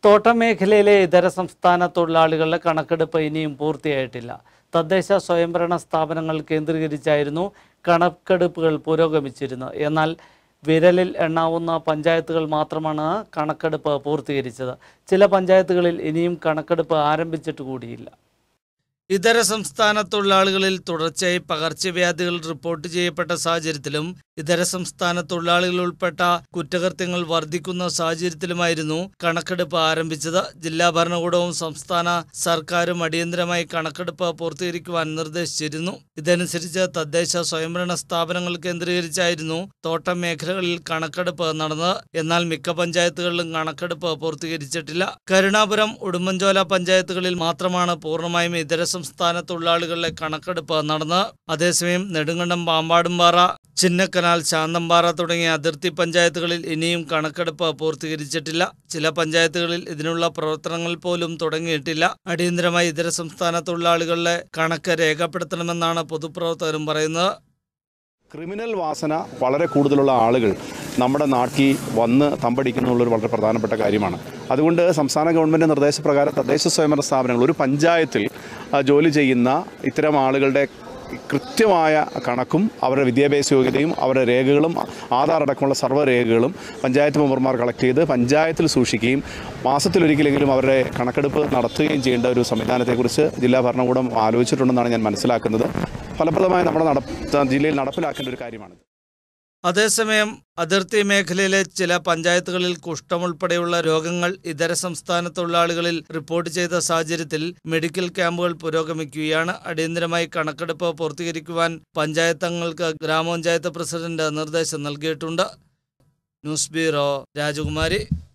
തോട്ടം മേഖലയിലെ ഇതര സംസ്ഥാന തൊഴിലാളികളുടെ കണക്കെടുപ്പ് ഇനിയും പൂർത്തിയായിട്ടില്ല തദ്ദേശ സ്വയംഭരണ സ്ഥാപനങ്ങൾ കേന്ദ്രീകരിച്ചായിരുന്നു കണക്കെടുപ്പുകൾ പുരോഗമിച്ചിരുന്നത് എന്നാൽ വിരലിൽ എണ്ണാവുന്ന പഞ്ചായത്തുകൾ മാത്രമാണ് കണക്കെടുപ്പ് പൂർത്തീകരിച്ചത് ചില പഞ്ചായത്തുകളിൽ ഇനിയും കണക്കെടുപ്പ് ആരംഭിച്ചിട്ട് കൂടിയില്ല ഇതര സംസ്ഥാന തൊഴിലാളികളിൽ തുടർച്ചയായി പകർച്ചവ്യാധികൾ റിപ്പോർട്ട് ചെയ്യപ്പെട്ട സാഹചര്യത്തിലും ഇതര സംസ്ഥാന തൊഴിലാളികൾ ഉൾപ്പെട്ട കുറ്റകൃത്യങ്ങൾ വർദ്ധിക്കുന്ന സാഹചര്യത്തിലുമായിരുന്നു കണക്കെടുപ്പ് ആരംഭിച്ചത് ജില്ലാ ഭരണകൂടവും സംസ്ഥാന സർക്കാരും അടിയന്തരമായി കണക്കെടുപ്പ് പൂർത്തീകരിക്കുവാൻ നിർദ്ദേശിച്ചിരുന്നു ഇതനുസരിച്ച് തദ്ദേശ സ്വയംഭരണ സ്ഥാപനങ്ങൾ കേന്ദ്രീകരിച്ചായിരുന്നു തോട്ടം മേഖലകളിൽ കണക്കെടുപ്പ് നടന്നത് എന്നാൽ മിക്ക പഞ്ചായത്തുകളിലും കണക്കെടുപ്പ് പൂർത്തീകരിച്ചിട്ടില്ല കരുണാപുരം ഉടുമ്പൻചോല പഞ്ചായത്തുകളിൽ മാത്രമാണ് പൂർണ്ണമായും ഇതര സംസ്ഥാന തൊഴിലാളികളുടെ കണക്കെടുപ്പ് നടന്നത് അതേസമയം നെടുങ്കണ്ടം പാമ്പാടുംപാറ ചിന്നക്കനാൽ ശാന്തമ്പാറ തുടങ്ങിയ അതിർത്തി പഞ്ചായത്തുകളിൽ ഇനിയും കണക്കെടുപ്പ് പൂർത്തീകരിച്ചിട്ടില്ല ചില പഞ്ചായത്തുകളിൽ ഇതിനുള്ള പ്രവർത്തനങ്ങൾ പോലും തുടങ്ങിയിട്ടില്ല അടിയന്തരമായി ഇതര സംസ്ഥാന തൊഴിലാളികളുടെ കണക്ക് രേഖപ്പെടുത്തണമെന്നാണ് പൊതുപ്രവർത്തകരും പറയുന്നത് ക്രിമിനൽ വാസന വളരെ കൂടുതലുള്ള ആളുകൾ നമ്മുടെ നാട്ടിൽ വന്ന് തമ്പടിക്കുന്നുള്ളൊരു വളരെ പ്രധാനപ്പെട്ട കാര്യമാണ് അതുകൊണ്ട് സംസ്ഥാന ഗവൺമെൻറ് നിർദ്ദേശപ്രകാരം തദ്ദേശ സ്വയംഭരണ സ്ഥാപനങ്ങൾ ഒരു പഞ്ചായത്തിൽ ആ, ജോലി ചെയ്യുന്ന ഇത്തരം ആളുകളുടെ കൃത്യമായ കണക്കും അവരുടെ വിദ്യാഭ്യാസ യോഗ്യതയും അവരുടെ രേഖകളും ആധാർ അടക്കമുള്ള സർവ്വ രേഖകളും പഞ്ചായത്ത് മെമ്പർമാർ കളക്ട് ചെയ്ത് പഞ്ചായത്തിൽ സൂക്ഷിക്കുകയും മാസത്തിലൊരിക്കലെങ്കിലും അവരുടെ കണക്കെടുപ്പ് നടത്തുകയും ചെയ്യേണ്ട ഒരു സംവിധാനത്തെക്കുറിച്ച് ജില്ലാ ഭരണകൂടം ആലോചിച്ചിട്ടുണ്ടെന്നാണ് ഞാൻ മനസ്സിലാക്കുന്നത് ഫലപ്രദമായി നമ്മുടെ നട ജില്ലയിൽ നടപ്പിലാക്കേണ്ട ഒരു കാര്യമാണ് അതേസമയം അതിർത്തി മേഖലയിലെ ചില പഞ്ചായത്തുകളിൽ കുഷ്ഠമുൾപ്പെടെയുള്ള രോഗങ്ങൾ ഇതര സംസ്ഥാന തൊഴിലാളികളിൽ റിപ്പോർട്ട് ചെയ്ത സാഹചര്യത്തിൽ മെഡിക്കൽ ക്യാമ്പുകൾ പുരോഗമിക്കുകയാണ് അടിയന്തരമായി കണക്കെടുപ്പ് പൂർത്തീകരിക്കുവാൻ പഞ്ചായത്തങ്ങൾക്ക് ഗ്രാമപഞ്ചായത്ത് പ്രസിഡന്റ് നിർദ്ദേശം നൽകിയിട്ടുണ്ട് ന്യൂസ് ബ്യൂറോ രാജകുമാരി